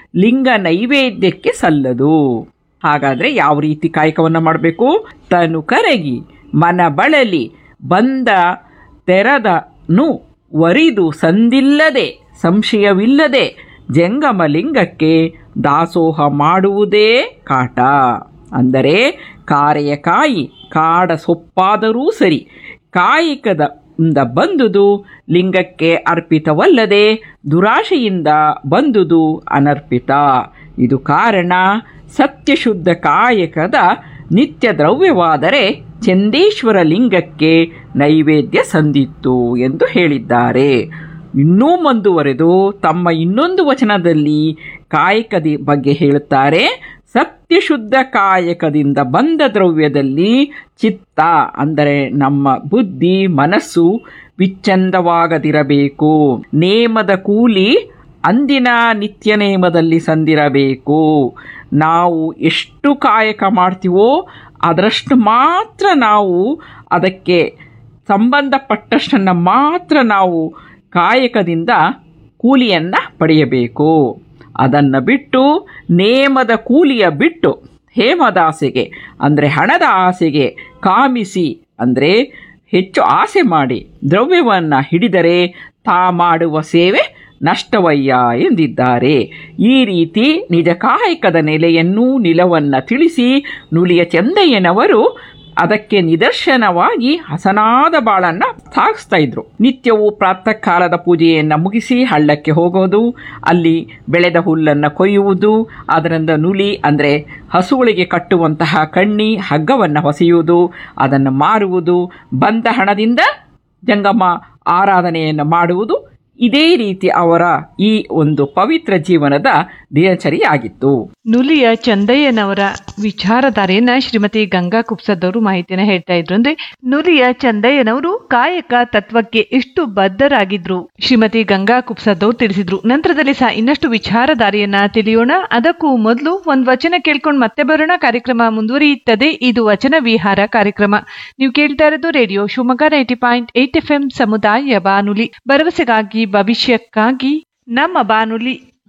ಲಿಂಗ ನೈವೇದ್ಯಕ್ಕೆ ಸಲ್ಲದು ಹಾಗಾದ್ರೆ ಯಾವ ರೀತಿ ಕಾಯಕವನ್ನು ಮಾಡಬೇಕು ತನು ಕರಗಿ ಮನ ಬಳಲಿ ಬಂದ ತೆರದನು ವರಿದು ಸಂದಿಲ್ಲದೆ ಸಂಶಯವಿಲ್ಲದೆ ಜಂಗಮ ಲಿಂಗಕ್ಕೆ ದಾಸೋಹ ಮಾಡುವುದೇ ಕಾಟ ಅಂದರೆ ಕಾರೆಯ ಕಾಯಿ ಕಾಡ ಸೊಪ್ಪಾದರೂ ಸರಿ ಕಾಯಿಕದ ಇಂದ ಬಂದುದು ಲಿಂಗಕ್ಕೆ ಅರ್ಪಿತವಲ್ಲದೆ ದುರಾಶೆಯಿಂದ ಬಂದುದು ಅನರ್ಪಿತ ಇದು ಕಾರಣ ಸತ್ಯಶುದ್ಧ ಕಾಯಕದ ನಿತ್ಯ ದ್ರವ್ಯವಾದರೆ ಚಂದೇಶ್ವರ ಲಿಂಗಕ್ಕೆ ನೈವೇದ್ಯ ಸಂದಿತ್ತು ಎಂದು ಹೇಳಿದ್ದಾರೆ ಇನ್ನೂ ಮುಂದುವರೆದು ತಮ್ಮ ಇನ್ನೊಂದು ವಚನದಲ್ಲಿ ಕಾಯಕದ ಬಗ್ಗೆ ಹೇಳುತ್ತಾರೆ ಸತ್ಯಶುದ್ಧ ಕಾಯಕದಿಂದ ಬಂದ ದ್ರವ್ಯದಲ್ಲಿ ಚಿತ್ತ ಅಂದರೆ ನಮ್ಮ ಬುದ್ಧಿ ಮನಸ್ಸು ವಿಚ್ಛಂದವಾಗದಿರಬೇಕು ನೇಮದ ಕೂಲಿ ಅಂದಿನ ನಿತ್ಯ ನೇಮದಲ್ಲಿ ಸಂದಿರಬೇಕು ನಾವು ಎಷ್ಟು ಕಾಯಕ ಮಾಡ್ತೀವೋ ಅದರಷ್ಟು ಮಾತ್ರ ನಾವು ಅದಕ್ಕೆ ಸಂಬಂಧಪಟ್ಟಷ್ಟನ್ನು ಮಾತ್ರ ನಾವು ಕಾಯಕದಿಂದ ಕೂಲಿಯನ್ನು ಪಡೆಯಬೇಕು ಅದನ್ನು ಬಿಟ್ಟು ನೇಮದ ಕೂಲಿಯ ಬಿಟ್ಟು ಹೇಮದಾಸೆಗೆ ಅಂದರೆ ಹಣದ ಆಸೆಗೆ ಕಾಮಿಸಿ ಅಂದರೆ ಹೆಚ್ಚು ಆಸೆ ಮಾಡಿ ದ್ರವ್ಯವನ್ನು ಹಿಡಿದರೆ ತಾ ಮಾಡುವ ಸೇವೆ ನಷ್ಟವಯ್ಯ ಎಂದಿದ್ದಾರೆ ಈ ರೀತಿ ನಿಜ ಕಾಯಕದ ನೆಲೆಯನ್ನು ನಿಲವನ್ನು ತಿಳಿಸಿ ನುಲಿಯ ಚಂದಯ್ಯನವರು ಅದಕ್ಕೆ ನಿದರ್ಶನವಾಗಿ ಹಸನಾದ ಬಾಳನ್ನ ಸಾಗಿಸ್ತಾ ಇದ್ರು ನಿತ್ಯವೂ ಪ್ರಾತಃ ಕಾಲದ ಪೂಜೆಯನ್ನು ಮುಗಿಸಿ ಹಳ್ಳಕ್ಕೆ ಹೋಗೋದು ಅಲ್ಲಿ ಬೆಳೆದ ಹುಲ್ಲನ್ನು ಕೊಯ್ಯುವುದು ಅದರಿಂದ ನುಲಿ ಅಂದರೆ ಹಸುಗಳಿಗೆ ಕಟ್ಟುವಂತಹ ಕಣ್ಣಿ ಹಗ್ಗವನ್ನು ಹೊಸೆಯುವುದು ಅದನ್ನು ಮಾರುವುದು ಬಂದ ಹಣದಿಂದ ಜಂಗಮ ಆರಾಧನೆಯನ್ನು ಮಾಡುವುದು ಇದೇ ರೀತಿ ಅವರ ಈ ಒಂದು ಪವಿತ್ರ ಜೀವನದ ದಿನಚರಿಯಾಗಿತ್ತು ನುಲಿಯ ಚಂದಯ್ಯನವರ ವಿಚಾರಧಾರೆಯನ್ನ ಶ್ರೀಮತಿ ಗಂಗಾ ಕುಪ್ಸದವರು ಮಾಹಿತಿಯನ್ನ ಹೇಳ್ತಾ ಇದ್ರು ಅಂದ್ರೆ ನುಲಿಯ ಚಂದಯ್ಯನವರು ಕಾಯಕ ತತ್ವಕ್ಕೆ ಎಷ್ಟು ಬದ್ಧರಾಗಿದ್ರು ಶ್ರೀಮತಿ ಗಂಗಾ ಕುಪ್ಸದವ್ರು ತಿಳಿಸಿದ್ರು ನಂತರದಲ್ಲಿ ಸಹ ಇನ್ನಷ್ಟು ವಿಚಾರಧಾರೆಯನ್ನ ತಿಳಿಯೋಣ ಅದಕ್ಕೂ ಮೊದಲು ಒಂದ್ ವಚನ ಕೇಳ್ಕೊಂಡು ಮತ್ತೆ ಬರೋಣ ಕಾರ್ಯಕ್ರಮ ಮುಂದುವರಿಯುತ್ತದೆ ಇದು ವಚನ ವಿಹಾರ ಕಾರ್ಯಕ್ರಮ ನೀವು ಕೇಳ್ತಾ ಇರೋದು radio Shivamogga ninety point eight F M ಸಮುದಾಯ ಬಾನುಲಿ ಭರವಸೆಗಾಗಿ ಭವಿಷ್ಯಕ್ಕಾಗಿ ನಮ್ಮ ಬಾನುಲಿ